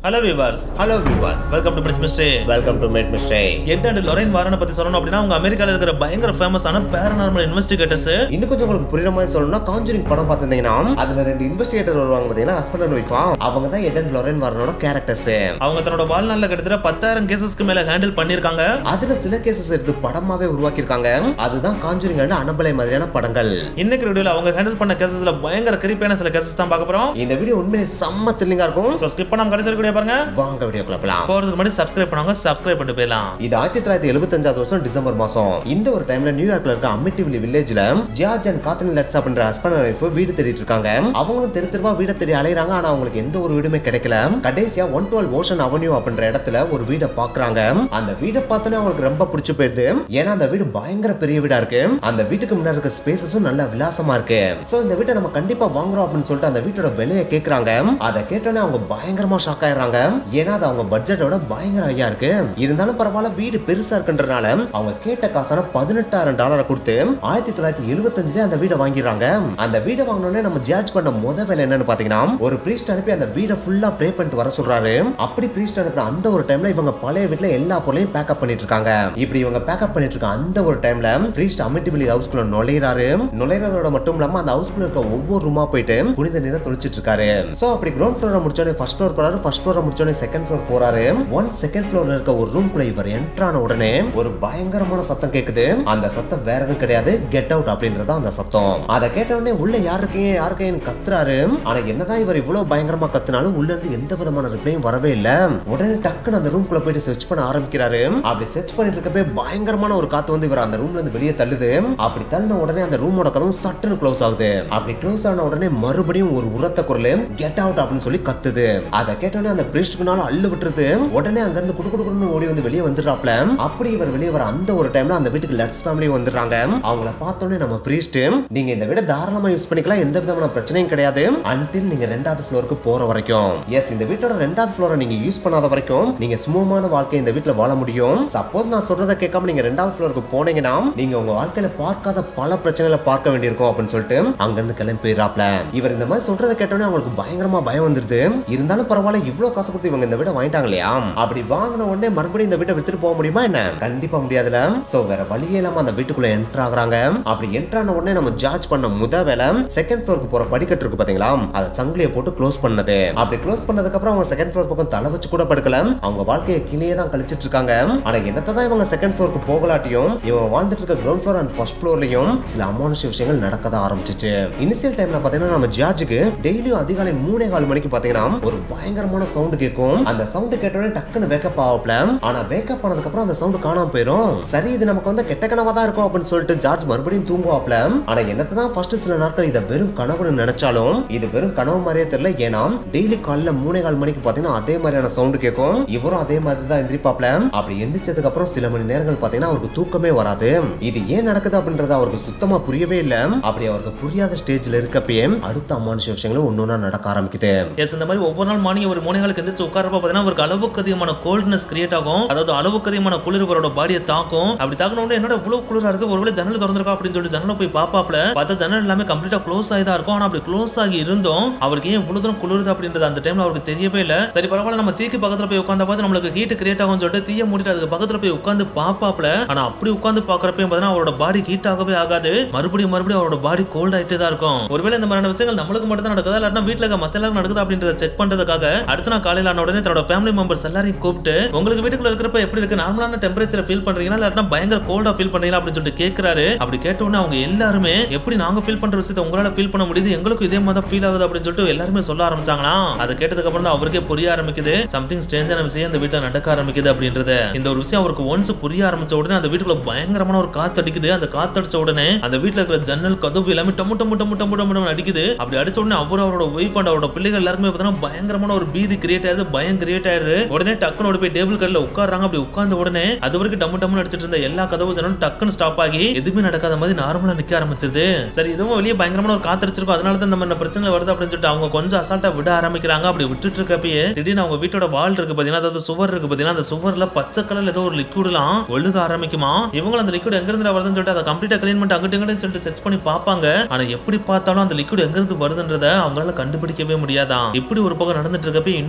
hello viewers hello viewers welcome to bridge mystery welcome to mad mystery Ed and Lorraine வாரனை பத்தி சொல்லணும் அப்படின்னா அவங்க அமெரிக்கால இருக்கிற பயங்கர ஃபேமஸான பேரநார்மல் இன்வெஸ்டிகேட்டர்ஸ் இன்னும் கொஞ்சம் உங்களுக்கு புரியுற மாதிரி சொல்லணும்னா காஞ்சூரிங் படம் பார்த்திருந்தீங்கன்னா அதுல ரெண்டு இன்வெஸ்டிகேட்டர் வருவாங்க பாத்தீங்கன்னா ஹஸ்பண்ட் அண்ட் ஒய்ஃபா அவங்க தான் எடன் லொரன் வரனோட கேரக்டர்ஸ் அவங்க தன்னோட வாழ்நாள்ல கிட்டத்தட்ட பத்தாயிரம் கேசஸ்க்கு மேல ஹேண்டில் பண்ணிருக்காங்க அதுல சில கேசஸ் எடுத்து படமாவே உருவாக்கியிருக்காங்க அதுதான் காஞ்சூரிங் அண்ட் அனபலை மாதிரியான படங்கள் இன்னைக்கு வீடியோல அவங்க ஹேண்டில் பண்ண கேசஸ்ல பயங்கர கிரிப்பான சில கேசஸ் தான் பார்க்க போறோம் இந்த வீடியோ உண்மையிலே செம்ம த்ரில்லிங்கா இருக்கும் சோ ஸ்கிப் பண்ணாம கடைசி வரைக்கும் பாருங்க வாங்க வீடியோ கிளப்பலாம் போறதுக்கு முன்னாடி சப்ஸ்கிரைப் பண்ணாங்க சப்ஸ்கிரைப் பண்ணிட்டு போயிடலாம் இது ஆயிரத்தி தொள்ளாயிரத்தி எழுபத்தஞ்சாவது வருஷம் டிசம்பர் மாசம் இந்த ஒரு டைம்ல நியூயார்க்ல இருக்க அமிட்டிவிலி வில்லேஜ்ல ஜியார்ஜ் அண்ட் காத்தனின் லட்ஸ் அப்படின்ற ஹஸ்பண்ட் அண்ட் ஒய்ஃப் வீடு தேடிட்டு இருக்காங்க அவங்களும் தெரு தெருவா வீட தேடி அலையறாங்க ஆனா அவங்களுக்கு எந்த ஒரு வீடுமே கிடைக்கல கடைசியா ஒன் டுவெல் ஓஷன் அவென்யூ அப்படின்ற இடத்துல ஒரு வீடை பாக்குறாங்க அந்த வீடை பார்த்தோன்னே அவங்களுக்கு ரொம்ப பிடிச்சு போயிருது ஏன்னா அந்த வீடு பயங்கர பெரிய வீடா இருக்கு அந்த வீட்டுக்கு முன்னாடி இருக்க ஸ்பேசஸும் நல்ல விலாசமா இருக்கு சோ இந்த வீட்டை நம்ம கண்டிப்பா வாங்குறோம் அப்படின்னு சொல்லிட்டு அந்த வீட்டோட விலையை கேக்குறாங்க அதை கேட்டோன்னே அவங்க பயங்கரமா ஷாக் ஆயிடுறாங்க ஏன்னா அது அவங்க பட்ஜெட்டோட பயங்கர ஐயா இருக்கு இருந்தாலும் பரவாயில்ல வீடு பெருசா இருக்குன்றனால அவங்க கேட்ட காசான பதினெட்டாயிரம் டாலரை கொடுத்து ஆயிரத்தி தொள்ளாயிரத்தி எழுபத்தஞ்சுல அந்த வீடை வாங்கிடுறாங்க அந்த வீடை வாங்கினோடனே நம்ம ஜார்ஜ் பண்ண முத வேலை என்னன்னு பாத்தீங்கன்னா ஒரு பிரீஸ்ட் அனுப்பி அந்த வீடை ஃபுல்லா ப்ரே பண்ணிட்டு வர சொல்றாரு அப்படி பிரீஸ்ட் அனுப்பின அந்த ஒரு டைம்ல இவங்க பழைய வீட்டுல எல்லா பொருளையும் பேக்கப் பண்ணிட்டு இருக்காங்க இப்படி இவங்க பேக்கப் பண்ணிட்டு இருக்க அந்த ஒரு டைம்ல பிரீஸ்ட் அமிட்டிவிலி ஹவுஸ்குள்ள நுழையிறாரு நுழையிறதோட மட்டும் இல்லாம அந்த ஹவுஸ்குள்ள இருக்க ஒவ்வொரு ரூமா போயிட்டு புனித நீரை தொளிச்சிட்டு இருக்காரு சோ அப்படி கிரவுண்ட் ஃப்ளோரை முடிச்சோடனே ஃபர்ஸ்ட் ஃப்ளோர் போறாரு ஃபர்ஸ்ட் ஃப்ளோரை முடிச்சோடனே செகண்ட் ஃப்ளோர் போறாரு ஒன் செகண்ட் ஃப்ளோர்ல இருக்க ஒரு ரூம்குள்ள இவர் என்ட்ரான உடனே ஒரு பயங்கரமான சத்தம் கேக்குது அந்த சத்தம் வேற எதுவும் கிடையாது கெட் அவுட் அப்படின்றதா அந்த சத்தம் அதை கேட்ட உடனே உள்ள யார் இருக்கீங்க யார் இருக்கீங்கன்னு கத்துறாரு ஆனா என்னதான் இவர் இவ்வளவு பயங்கரமா கத்துனாலும் உள்ள இருந்து எந்த விதமான ரிப்ளையும் வரவே இல்ல உடனே டக்குன்னு அந்த ரூம்குள்ள போயிட்டு சர்ச் பண்ண ஆரம்பிக்கிறாரு அப்படி சர்ச் பண்ணிட்டு இருக்கப்பே பயங்கரமான ஒரு காத்து வந்து இவர் அந்த ரூம்ல இருந்து வெளியே தள்ளுது அப்படி தள்ளின உடனே அந்த ரூமோட கதவும் சட்டுன்னு க்ளோஸ் ஆகுது அப்படி க்ளோஸ் ஆன உடனே மறுபடியும் ஒரு உரத்த குரல் கெட் அவுட் அப்படின்னு சொல்லி கத்துது அதை கேட்டோடனே அந்த பிரீஸ்டுக்குனால அள்ளு விட்டுருது உடனே அங்க இருந்து குடு குடுன்னு ஓடி வந்து வெளியே வந்துடுறாப்ல அப்படி இவர் வெளியே வர அந்த ஒரு டைம்ல அந்த வீட்டுக்கு லட்ஸ் ஃபேமிலி வந்துடுறாங்க அவங்கள பார்த்தோன்னே நம்ம பிரீஸ்ட் நீங்க இந்த வீட தாராளமா யூஸ் பண்ணிக்கலாம் எந்த விதமான பிரச்சனையும் கிடையாது அன்டில் நீங்க ரெண்டாவது ஃப்ளோருக்கு போற வரைக்கும் எஸ் இந்த வீட்டோட ரெண்டாவது ஃப்ளோரை நீங்க யூஸ் பண்ணாத வரைக்கும் நீங்க சுமூகமான வாழ்க்கை இந்த வீட்டுல வாழ முடியும் சப்போஸ் நான் சொல்றதை கேட்காம நீங்க ரெண்டாவது ஃப்ளோருக்கு போனீங்கன்னா நீங்க உங்க வாழ்க்கையில பார்க்காத பல பிரச்சனைகளை பார்க்க வேண்டியிருக்கும் அப்படின்னு சொல்லிட்டு அங்க இருந்து கிளம்பி போயிடறாப்ல இவர் இந்த மாதிரி சொல்றதை கேட்டோன்னே அவங்களுக்கு பயங்கரமா பயம் வந்துருது இருந்தாலும் பரவாயில்ல இவ்வளவு காசு கொடுத்து இவங்க இந்த வீட்டை வாங்கிட்டாங்க இல்லையா அப்படி வாங்கின உடனே மறுபடியும் இந்த வீட்டை வித்துட்டு போக முடியுமா என்ன கண்டிப்பா முடியாதுல சோ வேற வழியே இல்லாம அந்த வீட்டுக்குள்ள என்டர் ஆகுறாங்க அப்படி என்டர் ஆன உடனே நம்ம ஜார்ஜ் பண்ண முத வேலை செகண்ட் ஃப்ளோருக்கு போற படிக்கட்டு இருக்கு பாத்தீங்களா அதை சங்கிலியை போட்டு க்ளோஸ் பண்ணது அப்படி க்ளோஸ் பண்ணதுக்கு அப்புறம் அவங்க செகண்ட் ஃப்ளோர் பக்கம் தலை வச்சு கூட படுக்கல அவங்க வாழ்க்கையை கீழே தான் கழிச்சிட்டு இருக்காங்க ஆனா என்னத்தான் தான் இவங்க செகண்ட் ஃப்ளோருக்கு போகலாட்டியும் இவங்க வாழ்ந்துட்டு இருக்க கிரவுண்ட் ஃப்ளோர் அண்ட் ஃபர்ஸ்ட் ஃப்ளோர்லயும் சில அமானுஷ விஷயங்கள் நடக்க தான் ஆரம்பிச்சிச்சு இனிஷியல் டைம்ல பாத்தீங்கன்னா நம்ம ஜார்ஜுக்கு டெய்லியும் அதிகாலை மூணே கால் மணிக்கு பாத்தீங்கன்னா ஒரு பயங்கரமான சவுண்ட் கேட்கும் அந்த சவுண்ட் கேட்டோடனே டக்குன்னு வேக்கப் ஆகப்ல ஆனா வேக்கப் ஆனதுக்கு அப்புறம் அந்த சவுண்ட் காணாம போயிடும் சரி இது நமக்கு வந்து கெட்ட கனவா தான் இருக்கும் அப்படின்னு சொல்லிட்டு ஜார்ஜ் மறுபடியும் தூங்குவாப்ல ஆனா என்னத்தை தான் ஃபர்ஸ்ட் சில நாட்கள் இதை வெறும் கனவுன்னு நினைச்சாலும் இது வெறும் கனவு மாதிரியே தெரியல ஏன்னா டெய்லி காலைல மூணே கால் மணிக்கு பாத்தீங்கன்னா அதே மாதிரியான சவுண்ட் கேட்கும் இவரும் அதே மாதிரி தான் எந்திரிப்பாப்ல அப்படி எந்திரிச்சதுக்கு அப்புறம் சில மணி நேரங்கள் பாத்தீங்கன்னா அவருக்கு தூக்கமே வராது இது ஏன் நடக்குது அப்படின்றது அவருக்கு சுத்தமா புரியவே இல்ல அப்படி அவருக்கு புரியாத ஸ்டேஜ்ல இருக்கப்பயே அடுத்த அமானுஷ விஷயங்களும் ஒன்னொன்னா நடக்க ஆரம்பிக்குது எஸ் இந்த மாதிரி ஒவ்வொரு நாள் மார்னிங் ஒரு மூணு நாளுக்கு எந்திரிச்சு உட்காரப்ப பார்த்தீங்கன்னா அவருக்கு அளவுக்கு அதிகமான கோல்ட்னஸ் கிரியேட் ஆகும் அதாவது அளவுக்கு அதிகமான குளிர் இவரோட பாடியை தாக்கும் அப்படி தாக்கணும் உடனே என்னோட இவ்வளவு குளிரா இருக்கு ஒருவேளை ஜன்னல் திறந்திருக்கா அப்படின்னு சொல்லிட்டு ஜன்னல போய் பாப்பாப்ல பார்த்தா ஜன்னல் எல்லாமே கம்ப்ளீட்டா க்ளோஸ் ஆகி தான் இருக்கும் ஆனா அப்படி க்ளோஸ் ஆகி இருந்தும் அவருக்கு ஏன் இவ்வளவு தூரம் குளிருது அப்படின்றது அந்த டைம்ல அவருக்கு தெரியவே இல்ல சரி பரவாயில்ல நம்ம தீக்கு பக்கத்துல போய் உட்காந்த பார்த்து நம்மளுக்கு ஹீட் கிரியேட் ஆகும் சொல்லிட்டு தீய மூடிட்டு அதுக்கு பக்கத்துல போய் உட்காந்து பாப்பாப்ல ஆனா அப்படி உட்காந்து பாக்குறப்பையும் பார்த்தீங்கன்னா அவரோட பாடி ஹீட் ஆகவே ஆகாது மறுபடியும் மறுபடியும் அவரோட பாடி கோல்ட் ஆயிட்டே தான் இருக்கும் ஒருவேளை இந்த மாதிரியான விஷயங்கள் நம்மளுக்கு மட்டும் தான் நடக்குதா இல்லாட்டினா வீட்டுல இருக்க மத்த எல்லாரும் நடக்குது அப்படின்றத செக் பண்றதுக்காக அடுத்த நாள் காலையில ஆன உடனே தன்னோட ஃபேமிலி மெம்பர்ஸ் எல்லாரையும் கூப்பிட்டு உங்களுக்கு வீட்டுக்குள்ள இருக்கிறப்ப எப்படி இருக்கு நார்மலான டெம்பரேச்சர் ஃபீல் பண்றீங்களா இல்லாட்டினா பயங்கர கோல்டா ஃபீல் பண்றீங்களா அப்படின்னு சொல்லிட்டு கேட்கிறாரு அப்படி கேட்ட உடனே அவங்க எல்லாருமே எப்படி நாங்க ஃபீல் பண்ற விஷயத்தை உங்களால ஃபீல் பண்ண முடியுது எங்களுக்கும் இதே மாதிரி ஃபீல் ஆகுது அப்படின்னு சொல்லிட்டு எல்லாருமே சொல்ல ஆரம்பிச்சாங்களா அதை கேட்டதுக்கு அப்புறம் தான் அவருக்கே புரிய ஆரம்பிக்குது சம்திங் ஸ்ட்ரேஞ்சான விஷயம் இந்த வீட்டுல நடக்க ஆரம்பிக்குது அப்படின்றது இந்த ஒரு விஷயம் அவருக்கு ஒன்ஸ் புரிய ஆரம்பிச்ச உடனே அந்த வீட்டுக்குள்ள பயங்கரமான ஒரு காத்து அடிக்குது அந்த காத்து அடிச்ச உடனே அந்த வீட்டுல இருக்கிற ஜன்னல் கதவு எல்லாமே டம்மு டம்மு டம்மு டம்மு டம்மு டம்மு அடிக்குது அப்படி அடிச்ச உடனே அவர் அவரோட ஒய்ஃப் அண்ட் அவரோட பிள்ளைகள் எல்லாருமே பார்த்தீங்கன்னா பயங்கரமான ஒரு பீதி கிரியேட் ஆயிருது பயம் கிரியேட் ஆயிருது உடனே டக்குன்னு ஓடி போய் டேபிள் கடையில உட்கார்றாங்க அப்படி உட்கார்ந்த உடனே அது வரைக்கும் டம்மு டம்மு அடிச்சிட்டு இருந்த எல்லா கதவு ஜன்னலும் டக்குன்னு ஸ்டாப் ஆகி எதுவுமே நடக்காத மாதிரி நார்மலா நிக்க ஆரம்பிச்சிருது சரி இதுவும் வெளியே பயங்கரமான ஒரு காத்தடிச்சிருக்கும் அதனால தான் இந்த மாதிரி பிரச்சனை வருது அப்படின்னு சொல்லிட்டு அவங்க கொஞ்சம் அசால்ட்டா விட ஆரம்பிக்கிறாங்க அப்படி விட்டுட்டு இருக்கப்பயே திடீர்னு அவங்க வீட்டோட வால் இருக்கு பாத்தீங்கன்னா அதாவது சுவர் இருக்கு பாத்தீங்கன்னா அந்த சுவர்ல பச்சை கலர்ல ஏதோ ஒரு லிக்விட்லாம் ஒழுக ஆரம்பிக்குமா இவங்க அந்த லிக்விட் எங்க இருந்து வருதுன்னு சொல்லிட்டு அதை கம்ப்ளீட்டா கிளீன் பண்ணிட்டு அங்கிட்டு இங்கிட்டு சொல்லிட்டு செர்ச் பண்ணி பார்ப்பாங்க ஆனா எப்படி பார்த்தாலும் அந்த லிக்விட் எங்க இருந்து வருதுன்றத அவங்களால கண்டுபிடிக்கவே முடியாதான் இப்படி ஒரு பக்கம் நடந்துட்டு இருக்கப்ப இன்னொரு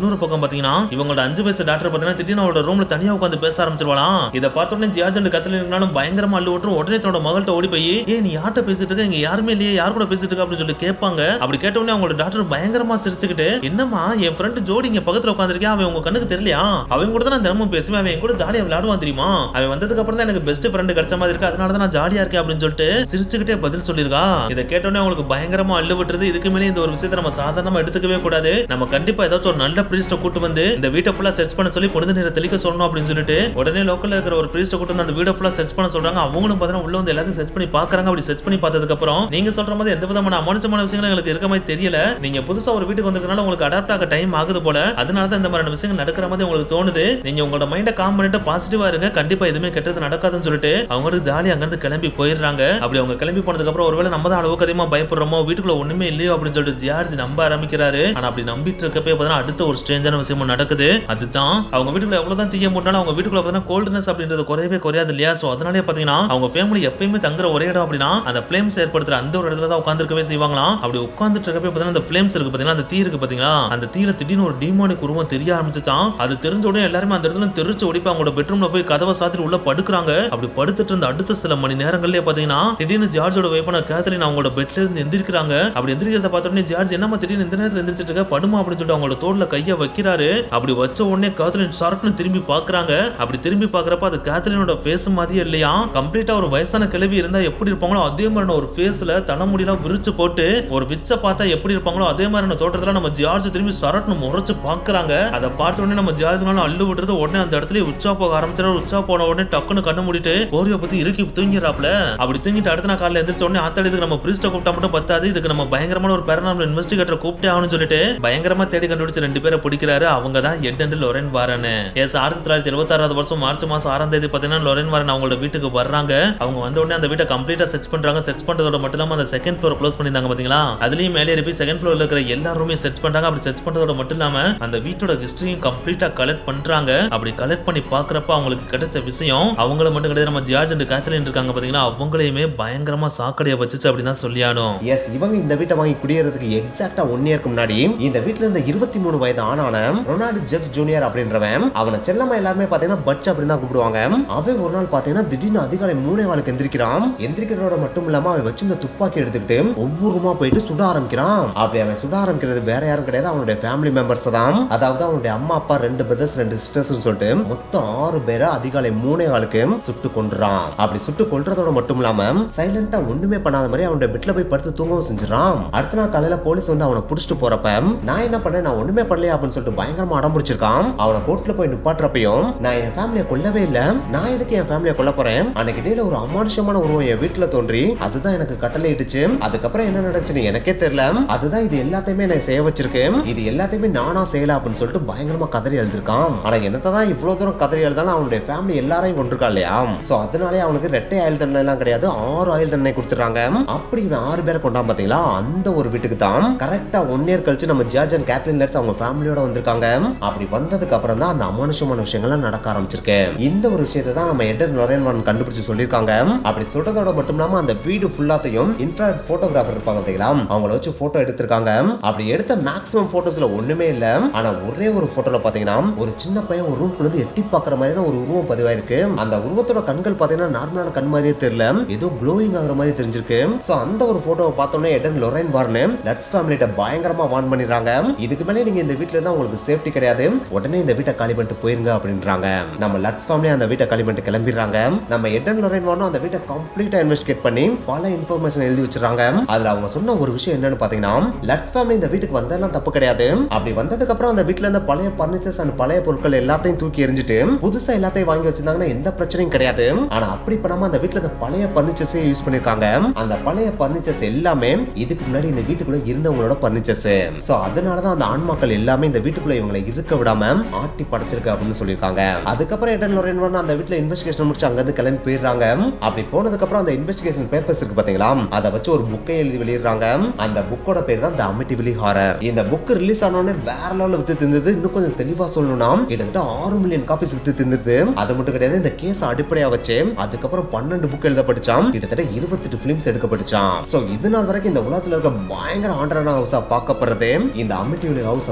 இன்னொரு பக்கம் பாத்தீங்கன்னா இவங்களோட அஞ்சு வயசு டாக்டர் பாத்தீங்கன்னா திடீர்னு அவளோட ரூம்ல தனியா உட்காந்து பேச ஆரம்பிச்சிருவாளாம் இதை பார்த்த உடனே ஜியார்ஜ் கத்துல இருந்தாலும் பயங்கரமா அள்ளு விட்டுரும் உடனே தன்னோட மகள்கிட்ட ஓடி போய் ஏ நீ யார்கிட்ட பேசிட்டு இருக்க இங்க யாருமே இல்லையே யார் கூட பேசிட்டு இருக்க அப்படின்னு சொல்லி கேட்பாங்க அப்படி கேட்ட உடனே அவங்களோட டாக்டர் பயங்கரமா சிரிச்சுக்கிட்டு என்னம்மா என் ஃப்ரெண்ட் ஜோடி இங்க பக்கத்துல உட்காந்துருக்கேன் அவன் உங்க கண்ணுக்கு தெரியலையா அவன் கூட தான் நான் தினமும் பேசுவேன் அவன் என் கூட ஜாலியா விளையாடுவான் தெரியுமா அவன் வந்ததுக்கு அப்புறம் தான் எனக்கு பெஸ்ட் ஃப்ரெண்ட் கிடைச்ச மாதிரி இருக்கு அதனால தான் நான் ஜாலியா இருக்கேன் அப்படின்னு சொல்லிட்டு சிரிச்சுக்கிட்டே பதில் சொல்லியிருக்கா இதை கேட்டோடனே அவங்களுக்கு பயங்கரமா அள்ளு விட்டுறது இதுக்கு மேலே இந்த ஒரு விஷயத்தை நம்ம சாதாரணமா எடுத்துக்கவே கூடாது நம்ம கண்டிப்பா ஏதாச்சும் ஒரு நல்ல பிரீஸ்ட கூட்டு வந்து இந்த வீட்டை ஃபுல்லா சர்ச் பண்ண சொல்லி பொழுது நேரம் தெளிக்க சொல்லணும் அப்படின்னு சொல்லிட்டு உடனே லோக்கல்ல இருக்கிற ஒரு பிரீஸ்ட கூட்டு வந்து அந்த வீடை ஃபுல்லா சர்ச் பண்ண சொல்றாங்க அவங்களும் பார்த்தீங்கன்னா உள்ள வந்து எல்லாத்தையும் சர்ச் பண்ணி பாக்குறாங்க அப்படி சர்ச் பண்ணி பார்த்ததுக்கு அப்புறம் நீங்க சொல்ற மாதிரி எந்த விதமான அமானுஷமான விஷயங்களும் எங்களுக்கு இருக்க மாதிரி தெரியல நீங்க புதுசா ஒரு வீட்டுக்கு வந்திருக்கனால உங்களுக்கு அடாப்ட் ஆக டைம் ஆகுது போல அதனால தான் இந்த மாதிரியான விஷயங்கள் நடக்கிற மாதிரி உங்களுக்கு தோணுது நீங்க உங்களோட மைண்டை காம் பண்ணிட்டு பாசிட்டிவா இருங்க கண்டிப்பா எதுவுமே கெட்டது நடக்காதுன்னு சொல்லிட்டு அவங்க ஜாலி அங்கிருந்து கிளம்பி போயிடுறாங்க அப்படி அவங்க கிளம்பி போனதுக்கு அப்புறம் ஒருவேளை நம்ம தான் அளவுக்கு அதிகமா பயப்படுறோமோ வீட்டுக்குள்ள ஒண்ணுமே இல்லையோ அப்படின்னு சொல்லிட்டு ஜியார்ஜ் நம்ப ஆரம்பிக்கிறாரு ஆனா அப்படி நம்பிட்டு இருக்கப்பே பார்த்தீங்கன்னா அடுத்த ஒரு ஸ்ட்ரேஞ்சான விஷயமும் நடக்குது அதுதான் அவங்க வீட்டுக்குள்ள எவ்வளவுதான் தீய மூட்டினாலும் அவங்க வீட்டுக்குள்ள பார்த்தீங்கன்னா கோல்ட்னஸ் அப்படின்றது குறையவே குறையாது இல்லையா சோ அதனாலே பாத்தீங்கன்னா அவங்க ஃபேமிலி எப்பயுமே தங்குற ஒரே இடம் அப்படின்னா அந்த ஃபிளேம்ஸ் ஏற்படுத்துற அந்த ஒரு இடத்துல தான் உட்காந்துருக்கவே செய்வாங்களாம் அப்படி உட்காந்துட்டு இருக்கப்பே பார்த்தீங்கன்னா அந்த ஃபிளேம்ஸ் இருக்கு பாத்தீங்கன்னா அந்த தீ இருக்கு பாத்தீங்களா அந்த தீல திடீர்னு ஒரு டீமானிக் உருவம் தெரிய ஆரம்பிச்சுச்சான் அது தெரிஞ்ச உடனே எல்லாருமே அந்த இடத்துல தெரிச்சு ஓடிப்பா அவங்களோட பெட்ரூம்ல போய் கதவை சாத்திட்டு உள்ள படுக்குறாங்க அப்படி படுத்துட்டு இருந்த அடுத்த சில மணி நேரங்கள்லயே பாத்தீங்கன்னா திடீர்னு ஜார்ஜோட வைஃபான கேத்தரின் அவங்களோட பெட்ல இருந்து எந்திரிக்கிறாங்க அப்படி எந்திரிக்கிறத பார்த்த உடனே ஜார்ஜ் என்னமா திடீர்னு இந்த நேரத்துல எந்திரிச்சிட்டு இருக்க படுமா அப்படின்னு சொல்லிட்டு அவங்களோட தோல்ல கைய வைக்கிறாரு அப்படி வச்ச உடனே கேத்தரின் சரக்குன்னு திரும்பி பாக்குறாங்க அப்படி திரும்பி பாக்குறப்ப அது கேத்தரினோட ஃபேஸ் மாதிரியே இல்லையா கம்ப்ளீட்டா ஒரு வயசான கிழவி இருந்தா எப்படி இருப்பாங்களோ அதே மாதிரியான ஒரு ஃபேஸ்ல தலைமுடியெல்லாம் விரிச்சு போட்டு ஒரு விச்ச பார்த்தா எப்படி இருப்பாங்களோ அதே மாதிரியான தோட்டத்துல நம்ம ஜார்ஜ் திரும்பி சரட்னு முறைச்சு பாக்குறாங்க அதை பார்த்த உடனே நம்ம ஜார்ஜ்னால அள்ளு விட்டுறது உடனே அந்த இடத்துல உச்சா போக ஆரம்பிச்சாரு உச்சா போன உடனே டக்குன்னு கண்ணு மூடிட்டு போரியை பத்தி இறுக்கி தூங்கிடுறாப்ல அப்படி தூங்கிட்டு அடுத்த நாள் காலையில எந்திரிச்ச உடனே ஆத்தாடி இதுக்கு நம்ம பிரீஸ்ட கூப்பிட்டா மட்டும் பத்தாது இதுக்கு நம்ம பயங்கரமான ஒரு பேரனாமல் இன்வெஸ்டிகேட்டர் கூப்பிட்டே ஆகணும்னு சொல்லிட்டு பயங்கரமா தேடி கண்டுபிடிச்சு ரெண்டு பேரை பிடிக்கிறாரு அவங்க தான் எட் அண்ட் லொரன் வாரன் எஸ் ஆயிரத்தி தொள்ளாயிரத்தி எழுபத்தாறாவது வருஷம் மார்ச் மாசம் ஆறாம் தேதி பாத்தீங்கன்னா லொரன் வாரன் அவங்களோட வீட்டுக்கு வர்றாங்க அவங்க வந்த உடனே அந்த வீட்டை கம்ப்ளீட்டா செர்ச் பண்றாங்க செர்ச் பண்றதோட மட்டும் இல்லாம அந்த செகண்ட் ஃப்ளோர் க்ளோஸ் பண்ணிருந்தாங்க பாத்தீங்களா அதுலயும் மேலே போய் செகண்ட் ஃப்ளோர்ல இருக்கிற எல்லா ரூமையும் செர்ச் பண்றாங்க அப்படி செர்ச் பண்றதோட மட்டும் இல்லாம அந்த வீட்டோட ஹிஸ்டரியும் கம்ப்ளீட்டா கலெக்ட் பண்றாங்க அப்படி கலெக்ட் பண்ணி பாக்குறப்ப அவங்களுக்கு கிடைச்ச விஷயம் அவங்கள மட்டும் கிடையாது நம்ம ஜார்ஜ் அண்ட் கேத்தலின் இருக்காங்க பாத்தீங்களா அவங்களையுமே பயங்கரமா சாக்கடைய வச்சுச்சு அப்படின்னு தான் சொல்லியானோம் எஸ் இவங்க இந்த வீட்டை வாங்கி குடியேறதுக்கு எக்ஸாக்டா ஒன் இயர்க்கு முன்னாடி இந்த வீட்ல இருந்த இருபத்தி மூணு வயது ஆனான ரொனால்டு ஜெஃப் ஜூனியர் அப்படின்றவன் அவனை செல்லமா எல்லாருமே பாத்தீங்கன்னா பட்ச் அப்படின்னு தான் கூப்பிடுவாங்க அவன் ஒரு நாள் பாத்தீங்கன்னா திடீர்னு அதிகாலை மூணே காலுக்கு எந்திரிக்கிறான் எந்திரிக்கிறதோட மட்டும் இல்லாம அவன் வச்சிருந்த துப்பாக்கி எடுத்துக்கிட்டு ஒவ்வொருமா போயிட்டு சுட ஆரம்பிக்கிறான் அப்படி அவன் சுட ஆரம்பிக்கிறது வேற யாரும் கிடையாது அவனுடைய ஃபேமிலி மெம்பர்ஸ் தான் அதாவது அவனுடைய அம்மா அப்பா ரெண்டு பிரதர்ஸ் ரெண்டு சிஸ்டர்ஸ் சொல்லிட்டு மொத்தம் ஆறு பேரை அதிகாலை மூணே காலுக்கு சுட்டு கொன்றான் அப்படி சுட்டு கொல்றதோட மட்டும் இல்லாம சைலண்டா ஒண்ணுமே பண்ணாத மாதிரி அவனுடைய பெட்ல போய் படுத்து தூங்கவும் செஞ்சிடறான் அடுத்த நாள் காலையில போலீஸ் வந்து அவனை புடிச்சிட்டு போறப்ப நான் என்ன பண்ணேன் நான் ஒண்ணுமே பண்ணலையா அப்படின்னு சொல்லிட்டு பயங்கரமா அடம் பிடிச்சிருக்கான் அவனை கோர்ட்ல போய் நிப்பாட்டுறப்பையும் நான் என் ஃபேமிலியை கொல்லவே இல்ல நான் எதுக்கு என் ஃபேமிலியை கொல்ல போறேன் அன்னைக்கு இடையில ஒரு அமானுஷமான உருவம் என் வீட்டுல தோன்றி அதுதான் எனக்கு கட்டளை இட்டுச்சு அதுக்கப்புறம் என்ன நடந்துச்சுன்னு எனக்கே தெரியல அதுதான் இது எல்லாத்தையுமே நான் செய்ய வச்சிருக்கேன் இது எல்லாத்தையுமே நானா செய்யல அப்படின்னு சொல்லிட்டு பயங்கரமா கதறி எழுதிருக்கான் ஆனா என்னதான் இவ்வளவு தூரம் கதறி எழுதாலும் அவனுடைய ஃபேமிலி எல்லாரையும் கொண்டிருக்கா இல்லையா சோ அதனாலே அவனுக்கு ரெட்டை ஆயுள் தண்டனை எல்லாம் கிடையாது ஆறு ஆயுள் தண்டனை கொடுத்துறாங்க அப்படி இவன் ஆறு பேரை கொண்டான் பாத்தீங்களா அந்த ஒரு வீட்டுக்கு தான் கரெக்டா ஒன் இயர் கழிச்சு நம்ம ஜார்ஜ் அண்ட் கேத்லின் லெட்ஸ் அவங்க ஃபேமிலியோட வந்திருக்காங்க அப்படி வந்ததுக்கு அப்புறம் தான் அந்த அமானுஷமான விஷயங்கள்லாம் நடக்க ஆரம்பிச்சிருக்கு இந்த ஒரு விஷயத்தை தான் நம்ம எடர் லொரேன் வான் கண்டுபிடிச்சு சொல்லியிருக்காங்க அப்படி சொல்றதோட மட்டும் இல்லாம அந்த வீடு ஃபுல்லாத்தையும் இன்ஃப்ராட் போட்டோகிராஃபர் இருப்பாங்க பாத்தீங்களா அவங்கள வச்சு போட்டோ எடுத்திருக்காங்க அப்படி எடுத்த மேக்ஸிமம் போட்டோஸ்ல ஒண்ணுமே இல்ல ஆனா ஒரே ஒரு போட்டோல பாத்தீங்கன்னா ஒரு சின்ன பையன் ஒரு ரூம்குள்ள இருந்து எட்டி பாக்குற மாதிரியான ஒரு உருவம் பதிவாயிருக்கு அந்த உருவத்தோட கண்கள் பாத்தீங்கன்னா நார்மலான கண் மாதிரியே தெரியல ஏதோ க்ளோயிங் ஆகுற மாதிரி தெரிஞ்சிருக்கு சோ அந்த ஒரு போட்டோவை பார்த்தோன்னே எடன் லொரைன் வார்னு லட்ஸ் ஃபேமிலிட்ட பயங்கரமா வார்ன் பண்ணிடுறாங்க இதுக்கு மேலே நீங்க இந்த வீட்ல இருந்தா உங்களுக்கு சேஃப்டி கிடையாது உடனே இந்த வீட்டை காலி பண்ணிட்டு போயிருங்க அப்படின்றாங்க நம்ம லட்ஸ் ஃபேமிலி அந்த வீட்டை காலி பண்ணிட்டு கிளம்பிடுறாங்க நம்ம எடன் லொரைன் வார்னும் அந்த வீட்டை கம்ப்ளீட்டா இன்வெஸ்டிகேட் பண்ணி பல இன்ஃபர்மேஷன் எழுதி வச்சிருக்காங்க அதுல அவங்க சொன்ன ஒரு விஷயம் என்னன்னு பாத்தீங்கன்னா லட்ஸ் ஃபேமிலி இந்த வீட்டுக்கு வந்ததெல்லாம் தப்பு கிடையாது அப்படி வந்ததுக்கு அப்புறம் அந்த வீட்ல இருந்த பழைய பர்னிச்சர்ஸ் அண்ட் பழைய பொருட்கள் எல்லாத்தையும் தூக்கி எறிஞ்சிட்டு புதுசா எல்லாத்தையும் வாங்கி வச்சிருந்தாங்கன்னா எந்த பிரச்சனையும் கிடையாது ஆனா அப்படி பண்ணாம அந்த வீட்ல இருந்த பழைய பர்னிச்சர்ஸே யூஸ் பண்ணிருக்காங்க அந்த பழைய பர்னிச்சர்ஸ் எல்லாமே இதுக்கு முன்னாடி இந்த வீட்டுக்குள்ள இருந்தவங்களோட பர்னிச்சர்ஸ் சோ அதனாலதான் அந்த ஆன்மாக்கள் எல்லாமே இந்த வீட்டுக்குள்ள இவங்களை இருக்க விடாம ஆட்டி படைச்சிருக்கு அப்படின்னு சொல்லியிருக்காங்க அதுக்கப்புறம் எடன் லொரேன் வார்ன் அந்த வீட்ல இன்வெஸ்டிகேஷன் முடிச்சு அங்க இருந்து கிளம்பி போயிடுறாங்க அப்படி போனதுக்கு அப்புறம் அந்த இன்வெஸ்டிகேஷன் பேப்பர்ஸ் இருக்கு பாத்தீங்களா அதை வச்சு ஒரு புக்கை எழுதி வெளியிடுறாங்க அந்த புக்கோட பேர் தான் த அமிட்டிவிலி ஹாரர் இந்த புக் ரிலீஸ் ஆன உடனே வேற லெவலில் வித்து திந்தது இன்னும் கொஞ்சம் தெளிவா சொல்லணும்னா கிட்டத்தட்ட ஆறு மில்லியன் காப்பீஸ் வித்து திந்தது அது மட்டும் கிடையாது இந்த கேஸ் அடிப்படையா வச்சு அதுக்கப்புறம் பன்னெண்டு புக் எழுதப்பட்டுச்சாம் கிட்டத்தட்ட இருபத்தெட்டு பிலிம்ஸ் எடுக்கப்பட்டுச்சாம் சோ இது நாள் வரைக்கும் இந்த உலகத்துல இருக்க பயங்கர ஆண்டரான ஹவுஸா பார்க்கப்படுறது இந்த அமிட்டிவிலி ஹவுஸ் அப்படின்னு தான் சொல்றாங்க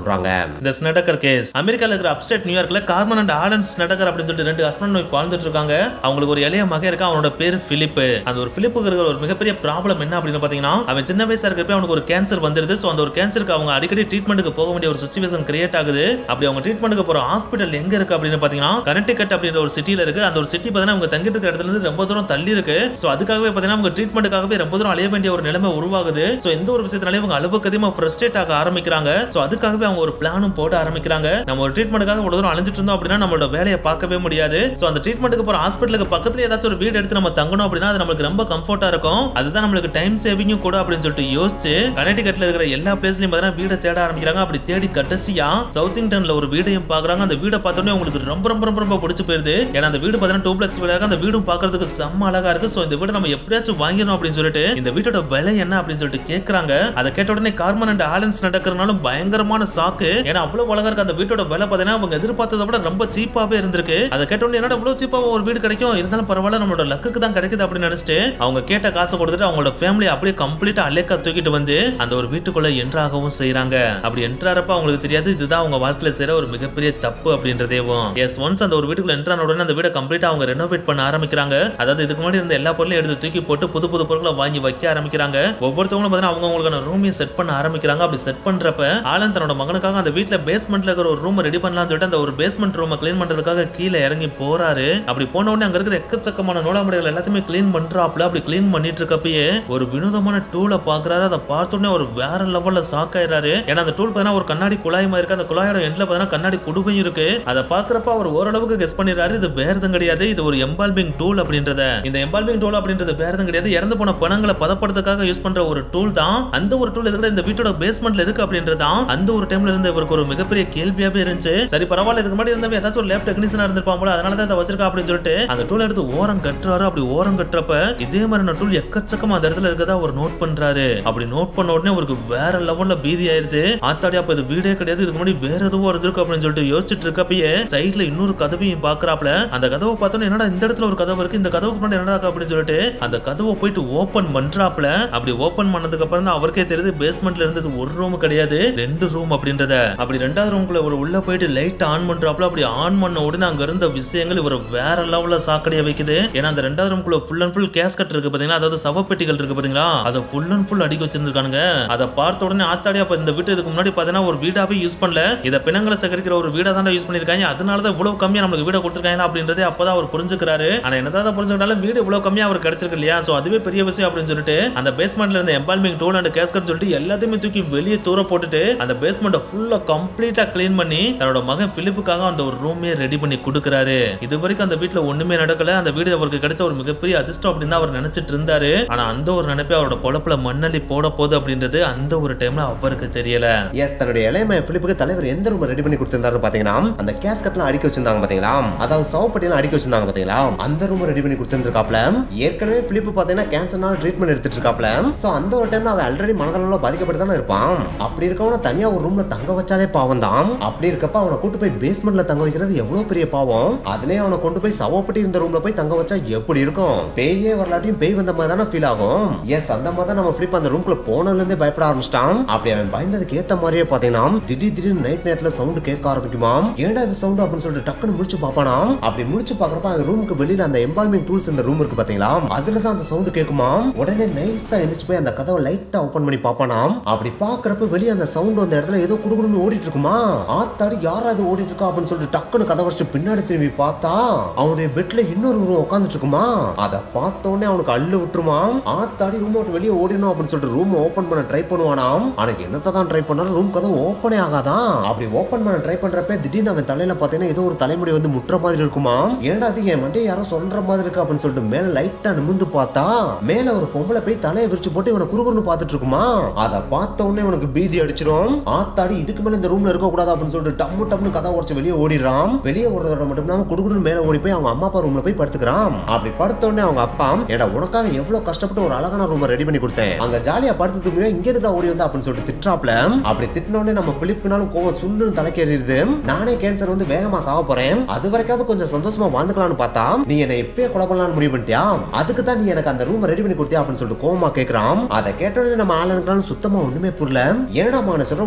சொல்றாங்க இந்த ஸ்னடக்கர் கேஸ் அமெரிக்கால இருக்கிற அப்ஸ்டேட் நியூயார்க்ல கார்மன் அண்ட் ஆலன் ஸ்னடக்கர் அப்படின்னு சொல்லிட்டு ரெண்டு ஹஸ்பண்ட் ஒய்ஃப் வாழ்ந்துட்டு இருக்காங்க அவங்களுக்கு ஒரு இளைய மகன் இருக்கா அவனோட பேர் பிலிப் அந்த ஒரு பிலிப்புக்கு இருக்கிற ஒரு மிகப்பெரிய ப்ராப்ளம் என்ன அப்படின்னு பாத்தீங்கன்னா அவன் சின்ன வயசா இருக்கிறப்ப அவனுக்கு ஒரு கேன்சர் வந்துருது சோ அந்த ஒரு கேன்சருக்கு அவங்க அடிக்கடி ட்ரீட்மெண்ட்டுக்கு போக வேண்டிய ஒரு சுச்சுவேஷன் கிரியேட் ஆகுது அப்படி அவங்க ட்ரீட்மெண்ட்டுக்கு போற ஹாஸ்பிட்டல் எங்க இருக்கு அப்படின்னு பாத்தீங்கன்னா கனெக்டிகட் அப்படின்ற ஒரு சிட்டில இருக்கு அந்த ஒரு சிட்டி பாத்தீங்கன்னா அவங்க தங்கிட்டு இருக்கிற இடத்துல இருந்து ரொம்ப தூரம் தள்ளி இருக்கு சோ அதுக்காகவே பாத்தீங்கன்னா அவங்க ட்ரீட்மெண்ட்டுக்காகவே ரொம்ப தூரம் அலைய வேண்டிய ஒரு நிலைமை உருவாகுது சோ எந்த ஒரு விஷயத்தினாலே இவங்க அளவுக்கு அதிகமா ஃப்ரஸ்ட்ரேட் ஆக ஆரம்பிக்கிறாங்க சோ அதுக்காகவே அவங்க ஒரு பிளானும் போட ஆரம்பிக்கிறாங்க நம்ம ஒரு ட்ரீட்மெண்ட்டுக்காக ஒரு தூரம் அலைஞ்சிட்டு இருந்தோம் அப்படின்னா நம்மளோட வேலையை பார்க்கவே முடியாது சோ அந்த ட்ரீட்மெண்ட்டுக்கு போற ஹாஸ்பிட்டலுக்கு பக்கத்துல ஏதாச்சும் ஒரு வீடு எடுத்து நம்ம தங்கணும் அப்படின்னா அது நம்மளுக்கு ரொம்ப கம்ஃபர்ட்டா இருக்கும் அதுதான் நம்மளுக்கு டைம் சேவிங்கும் கூட அப்படின்னு சொல்லிட்டு யோசிச்சு கனெக்டிகட்ல இருக்கிற எல்லா பிளேஸ்லயும் பார்த்தீங்கன்னா வீடை தேட ஆரம்பிக்கிறாங்க அப்படி தேடி கடைசியா சவுத்திங்டன்ல ஒரு வீடையும் பாக்குறாங்க அந்த வீடை பார்த்தோன்னே உங்களுக்கு ரொம்ப ரொம்ப ரொம்ப ரொம்ப பிடிச்சு போயிருது ஏன்னா அந்த வீடு பார்த்தீங்கன்னா டூப்ளெக்ஸ் வீடா இருக்கு அந்த வீடும் பார்க்கிறதுக்கு செம்ம அழகா இருக்கு சோ இந்த வீடை நம்ம எப்படியாச்சும் வாங்கிடணும் அப்படின்னு சொல்லிட்டு இந்த வீட்டோட விலை என்ன அப்படின்னு சொல்லிட்டு கேக்குறாங்க அதை கேட்ட உடனே கார்மன் அண்ட் ஆலன்ஸ் நடக்கிறனாலும் பயங்கரமான சாக்கு ஏன்னா அவ்வளவு அழகா இருக்கு அந்த வீட்டோட விலை பார்த்தீங்கன்னா அவங்க எதிர்பார்த்ததை விட ரொம்ப சீப்பாவே இருந்திருக்கு அதை கேட்ட உடனே என்னடா இவ்வளவு சீப்பா ஒரு வீடு கிடைக்கும் இருந்தாலும் பரவாயில்ல நம்மளோட லக்குக்கு தான் கிடைக்குது அப்படின்னு நினைச்சிட்டு அவங்க கேட்ட காசை கொடுத்துட்டு அவங்களோட ஃபேமிலி அப்படியே கம்ப்ளீட்டா அலேக்கா தூக்கிட்டு வந்து அந்த ஒரு வீட்டுக்குள்ள என்ட்ராகவும் செய்றாங்க அப்படி என்ட்ராறப்ப அவங்களுக்கு தெரியாது இதுதான் அவங்க வாழ்க்கையில செய்யற ஒரு மிகப்பெரிய தப்பு அப்படின்றதேவும் எஸ் ஒன்ஸ் அந்த ஒரு வீட்டுக்குள்ள என்ட்ரான உடனே அந்த வீடை கம்ப்ளீட்டா அவங்க ரெனோவேட் பண்ண ஆரம்பிக்கிறாங்க அதாவது இதுக்கு முன்னாடி இருந்த எல்லா பொருளையும் எடுத்து தூக்கி போட்டு புது புது பொருட்களை வாங்கி வைக்க ஆரம்பிக்கிறாங்க ஒவ்வொருத்தவங்களும் பார்த்தீங்கன்னா அவங்க அவங்களுக்கான ரூமையும் செட் பண்ண ஆரம்பிக்கிறாங்க அப்படி செட் பண்றப்ப ஆலன் தன்னோட மகனுக்காக அந்த வீட்ல பேஸ்மெண்ட்ல இருக்கிற ஒரு ரூம் ரெடி பண்ணலாம்னு சொல்லிட்டு அந்த ஒரு பேஸ்மெண்ட் ரூமை க்ளீன் பண்றதுக்காக கீழே இறங்கி போறாரு அப்படி போன உடனே அங்க இருக்கிற எக்கச்சக்கமான நூலாமடைகள் எல்லாத்தையுமே க்ளீன் பண்றாப்ல அப்படி க்ளீன் பண்ணிட்டு இருக்கப்பயே ஒரு வினோதமான டூலை பாக்குறாரு அதை பார்த்த உடனே ஒரு வேற லெவல்ல ஷாக் ஆயிடுறாரு ஏன்னா அந்த டூல் பார்த்தீங்கன்னா ஒரு கண்ணாடி குழாய் மாதிரி இருக்கு அந்த குழாயோட எண்ட்ல பார்த்தீங்கன்னா கண்ணாடி குடுவையும் இருக்கு அதை பாக்குறப்ப அவர் ஓரளவுக்கு கெஸ் பண்ணிடுறாரு இது வேற எதுவும் கிடையாது இது ஒரு எம்பால்பிங் டூல் அப்படின்றத இந்த எம்பால்பிங் டூல் அப்படின்றது வேற எதுவும் கிடையாது இறந்து போன பணங்களை பதப்படுறதுக்காக யூஸ் பண்ற ஒரு டூல் தான் அந்த ஒரு டூல் எதுக்கு இந்த வீட்டோட பேஸ்மெண்ட்ல இருக்கு அப்படின்றது தான் அந்த ஒரு டைம்ல இருந்த இவருக்கு ஒரு மிகப்பெரிய கேள்வியாவே இருந்துச்சு சரி பரவாயில்ல இதுக்கு முன்னாடி இருந்தவங்க ஏதாச்சும் ஒரு லேப் டெக்னீஷியனா இருந்திருப்பான் போல அதனால தான் இதை வச்சிருக்கா அப்படின்னு சொல்லிட்டு அந்த டூல் எடுத்து ஓரம் கட்டுறாரு அப்படி ஓரம் கட்டுறப்ப இதே மாதிரி டூல் எக்கச்சக்கமா அந்த இடத்துல இருக்கதா அவர் நோட் பண்றாரு அப்படி நோட் பண்ண உடனே அவருக்கு வேற லெவல்ல பீதி ஆயிருது ஆத்தாடி அப்ப இது வீடே கிடையாது இதுக்கு முன்னாடி வேற எதுவும் இருந்திருக்கு அப்படின்னு சொல்லிட்டு யோசிச்சுட்டு இருக்கப்பயே சைட்ல இன்னொரு கதவையும் பாக்குறாப்ல அந்த கதவை பார்த்தோன்னே என்னடா இந்த இடத்துல ஒரு கதவு இருக்கு இந்த கதவுக்கு முன்னாடி என்னடா இருக்கு அப்படின்னு சொல்லிட்டு அந்த கதவை போயிட்டு ஓபன் பண்றாப்ல அப்படி ஓபன் பண்ணதுக்கு அப்புறம் தான் அவருக்கே தெரியுது பேஸ்மெண்ட்ல இருந்தது ஒரு ரூம் கிடையாது ரெண்டு ரூம் அப்படின்றத அப்படி ரெண்டாவது ரூம்குள்ள ஒரு உள்ள போயிட்டு லைட் ஆன் பண்றாப்ல அப்படி ஆன் பண்ண உடனே அங்க இருந்த விஷயங்கள் இவர் வேற லெவல்ல சாக்கடைய வைக்குது ஏன்னா அந்த ரெண்டாவது ரூம்குள்ள ஃபுல் அண்ட் ஃபுல் கேஸ்கட் இருக்கு பாத்தீங்களா அதாவது சவப்பெட்டிகள் இருக்கு பாத்தீங்களா அதை ஃபுல் அண்ட் ஃபுல் அடிக்க வச்சிருக்கானுங்க அதை பார்த்த உடனே ஆத்தாடி அப்ப இந்த வீட்டு இதுக்கு முன்னாடி பாத்தீங்கன்னா ஒரு வீடாவே யூஸ் பண்ணல இதை பிணங்களை சேகரிக்கிற ஒரு வீடா தான் யூஸ் பண்ணிருக்காங்க அதனால தான் இவ்வளவு கம்மியா நமக்கு வீட கொடுத்துருக்காங்க அப்படின்றதே அப்பதான் அவர் புரிஞ்சுக்கிறாரு ஆனா என்னதான் புரிஞ்சுக்கிட்டாலும் வீடு இவ்வளவு கம்மியா அவர் கிடைச்சிருக்கு இல்லையா சோ அதுவே பெரிய விஷயம் அப்படின்னு சொல்லிட்டு அந்த பேஸ்மெண்ட்ல இருந்த எம்பால்மிங் டூல் அண்ட் கேஸ்கட் சொல்லிட்டு எல்லாத்தையுமே தூக்கி வெளியே தூர போட்டுட்டு அந்த பேஸ்மெண்ட்டை ஃபுல்லா கம்ப்ளீட்டா க்ளீன் பண்ணி தன்னோட மகன் பிலிப்புக்காக அந்த ஒரு ரூமே ரெடி பண்ணி கொடுக்குறாரு இது வரைக்கும் அந்த வீட்ல ஒண்ணுமே நடக்கல அந்த வீடு அவருக்கு கிடைச்ச ஒரு மிகப்பெரிய அதிர்ஷ்டம் அப்படின்னு தான் அவர் நினைச்சிட்டு இருந்தாரு ஆனா அந்த ஒரு நினைப்பே அவரோட பொழப்புல மண்ணள்ளி போட போகுது அப்படின்றது அந்த ஒரு டைம்ல அவருக்கு தெரியல எஸ் தன்னுடைய இளைய பிலிப்புக்கு தலைவர் எந்த ரூம் ரெடி பண்ணி கொடுத்திருந்தாரு பாத்தீங்கன்னா அந்த கேஸ்கட்லாம் அடிக்க வச்சிருந்தாங்க பாத்தீங்களா அதாவது சவப்பட்டியெல்லாம் அடிக்க வச்சிருந்தாங்க பாத்தீங்களா அந்த ரூம் ரெடி பண்ணி கொடுத்திருக்காப்ல ஏற்கனவே பிலிப் பாத்தீங்கன்னா கேன்சர்னால ட்ரீட்மெண்ட் எடுத்துட்டு இருக்காப்ல சோ அந்த ஒரு டைம்ல அவன் ஆல்ரெடி மனதளவுல பாதிக்கப்பட்டு தானே இருப்பான் அப்படி இருக்கவன தனியா ஒரு ரூம்ல தங்க வச்சாலே பாவம் தான் அப்படி இருக்கப்ப அவனை கூட்டு போய் பேஸ்மெண்ட்ல தங்க வைக்கிறது எவ்வளவு பெரிய பாவம் அதுலயே அவனை கொண்டு போய் சவப்பட்டி இருந்த ரூம்ல போய் தங்க வச்சா எப்படி இருக்கும் பேயே வரலாட்டியும் பேய் வந்த மாதிரி தானே ஃபீல் ஆகும் எஸ் அந்த மாதிரி தான் நம்ம பிலிப் அந்த ரூம்குள்ள போனதுல இருந்தே பயப்பட ஆரம்பிச்சிட்டான் அப்படி அவன் பயந்ததுக்கு ஏத்த மாதிரியே பாத்தீங்கன்னா திடீர் திடீர்னு நைட் நேரத்துல சவுண்ட் கேட்க ஆரம்பிக்குமா ஏன்டா இது சவுண்ட் அப்படின்னு சொல்லிட்டு டக்குன்னு முடிச்சு பாப்பானா அப்படி முடிச்சு பாக்குறப்ப அவன் ரூமுக்கு வெளியில அந்த எம்பால்மிங் டூல்ஸ் இந்த ரூம் இருக்கு பாத்தீங்களா அதுல தான் அந்த சவுண்ட் கேக்குமா உடனே நைஸா எந்திரிச்சு போய் அந்த கதவை லைட்டா ஓபன் பண்ணி பாப்பானாம் அப்படி பாக்குறப்ப வெளிய அந்த சவுண்ட் அந்த இடத்துல ஏதோ குடுகுடுன்னு ஓடிட்டு இருக்குமா ஆத்தாடி யாரா அது ஓடிட்டு இருக்கா அப்படின்னு சொல்லிட்டு டக்குன்னு கதை வச்சுட்டு பின்னாடி திரும்பி பார்த்தா அவனுடைய பெட்ல இன்னொரு ரூம் உட்காந்துட்டு இருக்குமா அதை பார்த்த உடனே அவனுக்கு அள்ளு விட்டுருமா ஆத்தாடி ரூம் விட்டு வெளியே ஓடினோம் அப்படின்னு சொல்லிட்டு ரூம் ஓபன் பண்ண ட்ரை பண்ணுவானாம் ஆனா என்னத்தை தான் ட்ரை பண்ணாலும் ரூம் கதவு ஓப்பனே ஆகாதான் அப்படி ஓபன் பண்ண ட்ரை பண்றப்ப திடீர்னு அவன் தலையில பாத்தீங்கன்னா ஏதோ ஒரு தலைமுடி வந்து முட்டுற மாதிரி இருக்குமா ஏன்டா அது என் மண்டே யாரோ சொல்ற மாதிரி இருக்கு அப்படின்னு சொல்லிட்டு மேல லைட்டா நிமிந்து பார்த்தா மேல ஒரு பொம்பளை போய் தலையை விரிச்சு போட்டு இவனை குறுகுறுன்னு பார்த்துட்டு இருக்குமா அதை பார்த்த உடனே இவனுக்கு பீதி அடிச்சிடும் ஆத்தாடி இதுக்கு மேல இந்த ரூம்ல இருக்க கூடாது அப்படின்னு சொல்லிட்டு டம்மு டம்னு கதை உடச்சு வெளியே ஓடிடுறான் வெளியே ஓடுறதோட மட்டும் இல்லாம குடுகுடுன்னு மேல ஓடி போய் அவங்க அம்மா அப்பா ரூம்ல போய் படுத்துக்கிறான் அப்படி படுத்த உடனே அவங்க அப்பா ஏடா உனக்காக எவ்வளவு கஷ்டப்பட்டு ஒரு அழகான ரூம் ரெடி பண்ணி கொடுத்தேன் அங்க ஜாலியா படுத்ததுக்கு இங்க எதுக்குடா ஓடி வந்தா அப்படின்னு சொல்லிட்டு திட்டுறாப்ல அப்படி திட்டின உடனே நம்ம பிலிப்புக்குனாலும் கோவம் சுள்ளுன்னு தலைக்கேறிடுது நானே கேன்சர் வந்து வேகமா சாவ போறேன் அது வரைக்காவது கொஞ்சம் சந்தோஷமா வாழ்ந்துக்கலாம்னு பார்த்தா நீ என்னை எப்பயே கொலை பண்ணலாம்னு முடிவு பண்ணிட்டியா அதுக்கு தான் நீ எனக்கு அந்த ரூம் ரெடி பண்ணி கொடுத்தியா அப்படின்னு சொல்லிட்டு கோவமா கேக்குறான் அதை கேட்டோடனே நம்ம ஆளுனுக்கு சுத்தமா ஒண்ணுமே புரியல என்னடா மான சொல்றோம் ஒன்னே எதுக்கு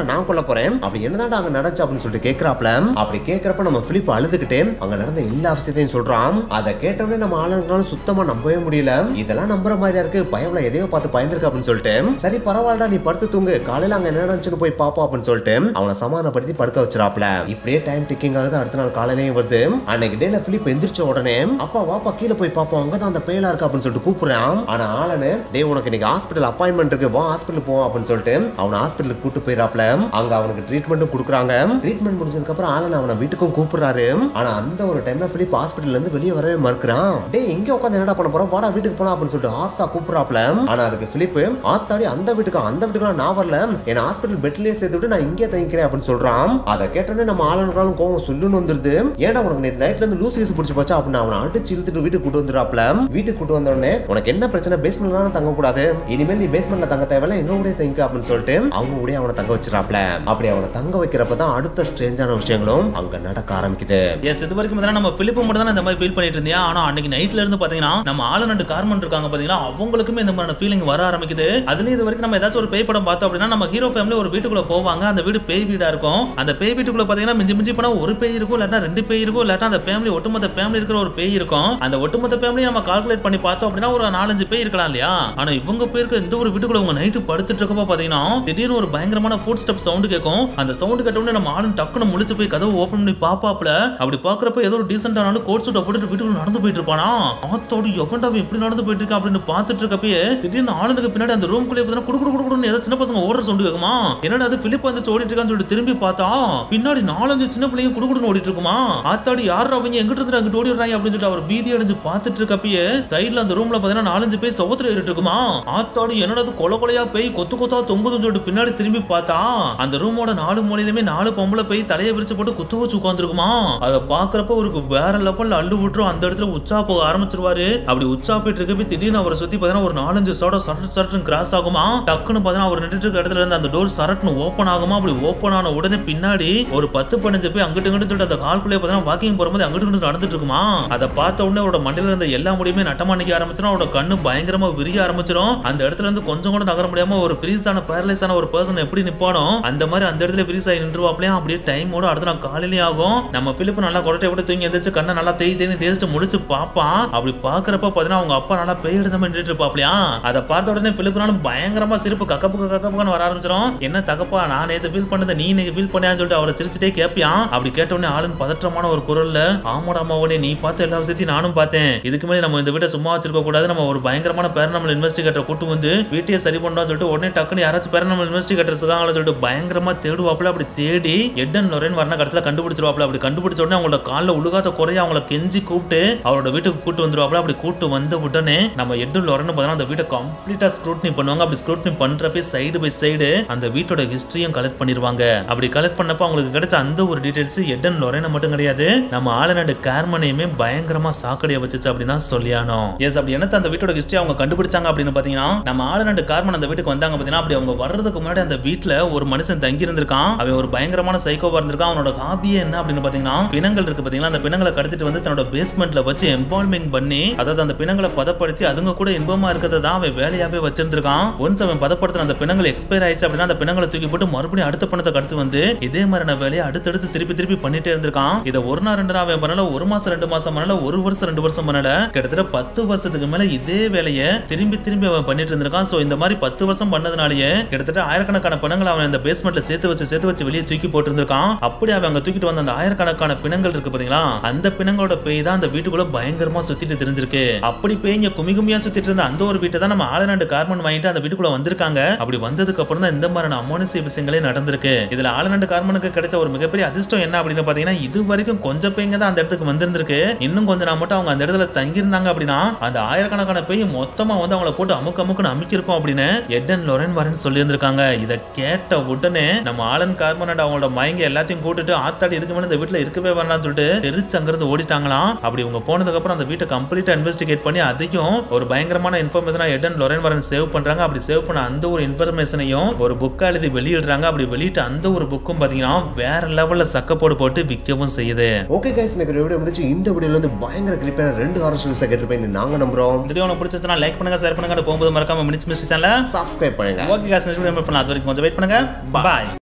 தாண்டா நான் கொல்ல போறேன் அப்படி என்னதான்டா அங்க நடந்துச்சு அப்படின்னு சொல்லிட்டு கேக்குறாப்ல அப்படி கேக்குறப்ப நம்ம பிலிப் அழுதுகிட்டே அங்க நடந்த எல்லா விஷயத்தையும் சொல்றான் அதை கேட்டோடனே நம்ம ஆளுங்களால சுத்தமா நம்பவே முடியல இதெல்லாம் நம்புற மாதிரியா இருக்கு பயம்ல எதையோ பார்த்து பயந்துருக்கு அப்படின்னு சொல்லிட்டு சரி பரவாயில்லடா நீ படுத்து தூங்கு காலையில அங்க என்ன நடந்துச்சுன்னு போய் பாப்போம் அப்படின்னு சொல்லிட்டு அவனை சமாதானப்படுத்தி படுக்க வச்சிராப்ல இப்படியே டைம் டிக்கிங் ஆகுது அடுத்த நாள் காலையிலயும் வருது அன்னைக்கு டேல பிலிப் எந்திரிச்ச உடனே அப்பா வாப்பா கீழே போய் பாப்போம் அங்கதான் அந்த பேலா இருக்கு அப்படின்னு சொல்லிட்டு கூப்பிடுறான் ஆனா ஆளனு டே உனக்கு இன்னைக்கு ஹாஸ்பிட்டல் அப்பாயின்மெண்ட் இருக்கு வா ஹாஸ்பிட்டல் போவோம் அப்படின்னு சொல்லிட்டு அவனை ஹாஸ்பிட்டலுக்கு கூட்டு போயிடாப்ல அங்க அவனுக்கு ட்ரீட்மெண்ட்டும் கொடுக்குறாங்க ட்ரீட்மெண்ட் முடிஞ்சதுக்கு அப்புறம் ஆளன் அவனை வீட்டுக்கும் கூப்பிடுறாரு ஆனா அந்த ஒரு டைம்ல பிலிப் ஹாஸ்பிட்டல்ல இருந்து வெளியே வரவே மறுக்கிறான் டே இங்க உட்காந்து என்னடா பண்ண போறோம் வாடா வீட்டுக்கு போலாம் அப்படின்னு சொல்லிட்டு ஆசா கூப்பிடுறாப்ல ஆனா அதுக்கு பிலிப் ஆத்தாடி அந்த வீட்டுக்கு அந்த வீட்டுக்கு நான் வரல என்ன ஹாஸ்பிட்டல் பெட்லயே சேர்த்து விட்டு நான் இங்கே தங்கிக்கிறேன் அப்படின்னு சொல்றான் அதை கேட்டோன்னே நம்ம ஆளுநர்களும் கோவம் சொல்லுன்னு வந்துருது ஏன்டா உனக்கு நேற்று நைட்ல இருந்து லூஸ் வீசு பிடிச்சி போச்சா அப்படின்னு அவனை அடிச்சு இழுத்துட்டு வீட்டுக்கு கூட்டு வந்துடுறாப்ல வீட்டுக்கு கூட்டு வந்த உடனே உனக்கு என்ன பிரச்சனை பேஸ்மெண்ட்லாம் தங்க கூடாது இனிமேல் நீ பேஸ்மெண்ட்ல தங்க தேவையில்ல எங்க கூட தங்க அப்படின்னு சொல்லிட்டு அவங்க கூட அவனை தங்க வச்சிடறாப்ல அப்படி அவனை தங்க வைக்கிறப்ப தான் அடுத்த ஸ்ட்ரேஞ்சான விஷயங்களும் அங்க நடக்க ஆரம்பிக்குது எஸ் இது வரைக்கும் பார்த்தீங்கன்னா நம்ம பிலிப்பு மட்டும் தான் இந்த மாதிரி ஃபீல் பண்ணிட்டு இருந்தியா ஆனா அன்னைக்கு நைட்ல இருந்து பாத்தீங்கன்னா நம்ம ஆளுநண்டு கார்மன் இருக்காங்க பாத்தீங்கன்னா அவங்களுக்குமே இந்த மாதிரி ஃபீலிங் வர ஆரம்பிக்குது அதுலயும் இது வரைக்கும் நம்ம ஏதாச்சும் ஒரு பேய் படம் பார்த்தோம் அப்படின்னா நம்ம ஹீரோ ஃபேமிலி ஒரு வீட்டுக்குள்ள போவாங்க அந்த வீடு பேய் வீடா இருக்கும் அந்த பேய் வீட்டுக்குள்ள பாத்தீங்கன்னா மிஞ்சி மிஞ்சி போனா ஒரு பேய் இருக்கும் இல்லாட்டா ரெண்டு பேய் இருக்கும் இல்லாட்டா அந்த ஃபேமிலி ஒட்டுமொத்த ஃபேமிலி இருக்கிற ஒரு பேய் இருக்கும் அந்த ஒட்டுமொத்த ஃபேமிலி நம்ம கால்குலேட் பண்ணி பார்த்தோம் அப்படின்னா ஒரு நாலஞ்சு பேய் இருக்கலாம் இல்லையா ஆனா இவங்க பேருக்கு இந்த ஒரு வீட்டுக்குள்ள உங்க நைட்டு படுத்துட்டு இருக்கப்போ பாத்தீங்கன்னா திடீர்னு ஒரு பயங்கரமான ஃபுட் ஸ்டெப் சவுண்ட் கேட்கும் அந்த சவுண்ட் கேட்ட உடனே நம்ம ஆளும் டக்குன்னு முழிச்சு போய் கதவு ஓபன் பண்ணி பாப்பாப்ல அப்படி பாக்குறப்ப ஏதோ ஒரு டீசென்டான கோட் சூட்டை போட்டுட்டு வீட்டுக்குள்ள நடந்து போயிட்டு இருப்பானா ஆத்தோடு எவன்டா அவன் இப்படி நடந்து போயிட்டு இருக்கா அப்படின்னு பார்த்துட்டு இருக்கப்பயே திடீர்னு ஆளுனுக்கு பின்னாடி அந்த ரூம்குள்ளே பார்த்தா குடு குடு குடுன்னு ஏதோ சின்ன பசங்க ஓடுற சவுண்ட் கேட்குமா என்னடா அது பிலிப் வந்து ஓடிட்டு இருக்கான்னு சொல்லிட்டு திரும்பி பார்த்தா பின்னாடி நாலஞ்சு சின்ன பிள்ளைங்க குடு குடுன்னு ஓடிட்டு இருக்குமா ஆத்தாடி யார் அவங்க எங்கிட்ட இருந்து அங்கிட்டு ஓடிடுறாங்க அப்படின்னு சொல்லிட்டு அவர் பீதி அடைஞ்சு பார்த்துட்டு இருக்கப்பயே சைடுல அந்த ரூம்ல பாத்தீங்கன்னா நாலஞ்சு பேர் சவுத்துல ஏறிட்டு இருக்குமா ஆத்தாடி என்னடா அது கொலை கொலையா பேய் கொத்து கொத்தா தொங்குதுன்னு சொல்லிட்டு பின்னாடி திரும்பி பார்த்தா அந்த ரூமோட நாலு மூலையிலுமே நாலு பொம்பளை பேய் தலையை விரிச்சு போட்டு குத்து வச்சு உட்காந்துருக்குமா அதை பாக்குறப்ப அவருக்கு வேற லெவல்ல அள்ளு விட்டுரும் அந்த இடத்துல உச்சா போக ஆரம்பிச்சிருவாரு அப்படி உச்சா போயிட்டு இருக்கப்ப திடீர்னு அவரை சுத்தி பார்த்தீங்கன்னா ஒரு நாலஞ்சு சோட சரட்டு சரட்டுன்னு கிராஸ் ஆகுமா டக்குன்னு பார்த்தீங்கன்னா அவர் நின்றுட்டு இருக்க இடத்துல இருந்து அந்த டோர் சரட்டுன்னு ஓப்பன் ஆகுமா அப்படி ஓப்பன் ஆன உடனே பின்னாடி ஒரு பத்து பதினஞ்சு போய் அங்கிட்டு இங்கிட்டு சொல்லிட்டு அந்த கால்குள்ளே பார்த்தீங்கன்னா வாக்கிங் போகும்போது அங்கிட்டு இங்கிட்டு நடந்துட்டு இருக்குமா அதை பார்த்த உடனே அவரோட மண்டையில இருந்த எல்லா முடியுமே நட்டமா நிக்க ஆரம்பிச்சிடும் அவரோட கண்ணு பயங்கரமா விரிய ஆரம்பிச்சிடும் அந்த இடத்துல இருந்து கொஞ்சம் கூட நகர முடியாம ஒரு ஃப்ரீஸ் ஆன பேரலைஸ் ஆன ஒரு பர்சன் எப்படி நிப்பானோ அந்த மாதிரி அந்த இடத்துல ஃப்ரீஸ் ஆகி நின்றுவாப்லயே அப்படியே டைமோட அடுத்த நாள் காலையிலே ஆகும் நம்ம பிலிப்பு நல்லா கொரட்டை விட்டு தூங்கி எந்திரிச்சு கண்ணை நல்லா தேய் தேய் தேய்ச்சிட்டு முடிச்சு பார்ப்பான் அப்படி பாக்குறப்ப பாத்தீங்கன்னா அவங்க அப்பா நல்லா பேய் எடுத்த மாதிரி நின்றுட்டு இருப்பாப்லையா அதை பார்த்த உடனே பிலிப்புனாலும் பயங்கரமா சிரிப்பு கக்கப்புக்கு கக்கப்புக்குன்னு வர ஆரம்பிச்சிடும் என்ன தகப்பா நான் நேத்து ஃபீல் பண்ணதை நீ இன்னைக்கு ஃபீல் பண்ணியான்னு சொல்லிட்டு அவரை சிரிச்சுட்டே கேட்பியான் அப்படி கேட்ட உடனே ஆளுன்னு பதற்றமான ஒரு குரல்ல ஆமாடா மாவனே நீ பார்த்த எல்லா விஷயத்தையும் நானும் பார்த்தேன் இதுக்கு மேலே நம்ம இந்த வீட்டை சும்மா வச்சிருக்க கூடாது நம்ம ஒரு பயங்கரமான பேரனமல் இன்வெஸ்டிகேட்டர் கூட்டு வந்து வீட்டையே சரி பண்றோம்னு சொல்லிட்டு உடனே டக்குனு யாராச்சும் பேரனமல் இன்வெஸ்டிகேட்டர்ஸ் இருக்காங்களா சொல்லிட்டு பயங்கரமா தேடுவாப்புல அப்படி தேடி எட்டன் லொரேன் வரணும் கடைசியில் கண்டுபிடிச்சிருவாப்புல அப்படி கண்டுபிடிச்ச உடனே அவங்களோட காலில் உழுகாத குறைய அவங்கள கெஞ்சி கூப்பிட்டு அவரோட வீட்டுக்கு கூட்டு வந்துருவாப்புல அப்படி கூட்டு வந்த உடனே நம்ம எட்டன் லொரேன் பார்த்தீங்கன்னா அந்த வீட்டை கம்ப்ளீட்டா ஸ்க்ரூட்னி பண்ணுவாங்க அப்படி ஸ்க்ரூட்னி பண்றப்ப சைடு பை சைடு அந்த வீட்டோட ஹிஸ்டரியும் கலெக்ட் பண்ணிருவாங்க அப்படி கலெக்ட் பண்ணப்ப அவங்களுக்கு கிடைச்ச அந்த ஒரு டீடைல்ஸ் எட்டன் லொரேனை மட்டும் கிடையாது நம்ம ஆளுநாடு கார்மனையுமே பயங்கரமா சாக்கடைய வச்சுச்சு அப்படின்னு தான் சொல்லியானோ எஸ் அப்படி என்னத்த அந்த வீட்டோட ஹிஸ்டரி அவங்க கண்டுபிடிச்சாங்க அப்படின்னு பாத்தீங்கன்னா நம்ம ஆளுநாடு கார்மன் அந்த வீட்டுக்கு வந்தாங்க பாத்தீங்கன்னா அப்படி அவங்க வர்றதுக்கு முன்னாடி அந்த வீட்ல ஒரு மனுஷன் தங்கி இருந்திருக்கான் அவன் ஒரு பயங்கரமான சைக்கோவா இருந்திருக்கான் அவனோட ஹாபியே என்ன அப்படின்னு பாத்தீங்கன்னா பிணங்கள் இருக்கு பாத்தீங்களா அந்த பிணங்களை கடத்திட்டு வந்து தன்னோட பேஸ்மெண்ட்ல வச்சு எம்பால்மிங் பண்ணி அதாவது அந்த பிணங்களை பதப்படுத்தி அதுங்க கூட இன்பமா இருக்கிறத தான் அவன் வேலையாவே வச்சிருந்திருக்கான் ஒன்ஸ் அவன் பதப்படுத்தின அந்த பிணங்கள் எக்ஸ்பயர் ஆயிடுச்சு அப்படின்னா அந்த பிணங்களை தூக்கி போட்டு மறுபடியும் அடுத்த பணத்தை கடத்தி வந்து இதே மாதிரியான வேலையை அடுத்தடுத்து திருப்பி திருப்பி பண்ணிட்டே இருந்திருக்கான் இதை ஒரு நாள் ரெண்டு நாள் அவன் பண்ணல ஒரு மாசம் ரெண்டு மாசம் பண்ணல ஒரு வருஷம் ரெண்டு வருஷம் பண்ணல கிட்டத்தட்ட பத்து வருஷத்துக்கு மேல இதே வேலையை திரும்பி திரும்பி அவன் பண்ணிட்டு இருந்திருக்கான் சோ இந்த மாதிரி பத்து வருஷம் பண்ணதுனாலயே கிட்டத்தட்ட ஆயிரக்கணக்கான பணங்களை அவன் இந்த பேஸ்மெண்ட்ல சேர்த்து வச்சு சேர்த்து வச்சு வெளியே தூக்கி போட்டு இருந்திருக்கான் அப்படி அவன் அங்க தூக்கிட்டு வந்த அந்த ஆயிரக்கணக்கான பிணங்கள் இருக்கு பாத்தீங்களா அந்த பிணங்களோட பேய் தான் அந்த வீட்டுக்குள்ள பயங்கரமா சுத்திட்டு தெரிஞ்சிருக்கு அப்படி பேய்ங்க குமி குமியா சுத்திட்டு இருந்த அந்த ஒரு வீட்டை தான் நம்ம ஆளுநாடு கார்மன் வாங்கிட்டு அந்த வீட்டுக்குள்ள வந்திருக்காங்க அப்படி வந்ததுக்கு அப்புறம் தான் இந்த மாதிரியான அமானுஷ்ய விஷயங்களே நடந்திருக்கு இதுல ஆளுநாடு கார்மனுக்கு கிடைச்ச ஒரு மிகப்பெரிய அதிர்ஷ்டம் என்ன அப்படின்னு பாத்தீங்கன்னா இது வரைக்கும் கொஞ்சம் பேய்ங்க தான் அந்த இடத்துக்கு வந்திருந்திருக்கு இன்னும் கொஞ்ச நாள் மட்டும் அவங்க அந்த இடத்துல தங்கியிருந்தாங்க அப்படின்னா அந்த ஆயிரக்கணக்கான பேய் மொத்தமா வந்து அவங்கள போட்டு அமுக்கு அமுக்குன்னு அமுக்கிருக்கோம் அப்படின்னு எட்டன் லொரன் வரேன்னு சொல்லியிருந்திருக்காங்க இதை கேட்ட உடனே நம்ம ஆலன் கார்மனட் அவங்களோட மயங்க எல்லாத்தையும் கூட்டிட்டு ஆத்தாடி இதுக்கு மேல இந்த வீட்டுல இருக்கவே வேணாம்னு சொல்லிட்டு தெரிச்சு அங்கிருந்து ஓடிட்டாங்களாம் அப்படி இவங்க போனதுக்கு அப்புறம் அந்த வீட்டை கம்ப்ளீட்டா இன்வெஸ்டிகேட் பண்ணி அதையும் ஒரு பயங்கரமான இன்ஃபர்மேஷனா எடன் லொரன் வரன் சேவ் பண்றாங்க அப்படி சேவ் பண்ண அந்த ஒரு இன்ஃபர்மேஷனையும் ஒரு புக்கா எழுதி வெளியிடுறாங்க அப்படி வெளியிட்ட அந்த ஒரு புக்கும் பாத்தீங்கன்னா வேற லெவல்ல சக்கப்போடு போட்டு விற்கவும் செய்யுது ஓகே கைஸ் எனக்கு வீடியோ முடிச்சு இந்த வீடியோல இருந்து பயங்கர கிளிப்பான ரெண்டு ஹாரர் ஸ்டோரிஸ் கேட்டிருப்பேன் நாங்க நம்புறோம் இந்த வீடியோ உங்களுக்கு பிடிச்சிருந்தா லைக் பண்ணுங்க ஷேர் பண்ணுங்க போகும்போது மறக்காம மினிட்ஸ் மிஸ்டேக் சேனல சப்ஸ்கிரைப் பண்ணுங்க ஓகே காசு பண்ணலாம் அது வரைக்கும் கொஞ்சம் வெயிட் பண்ணுங்க பாய்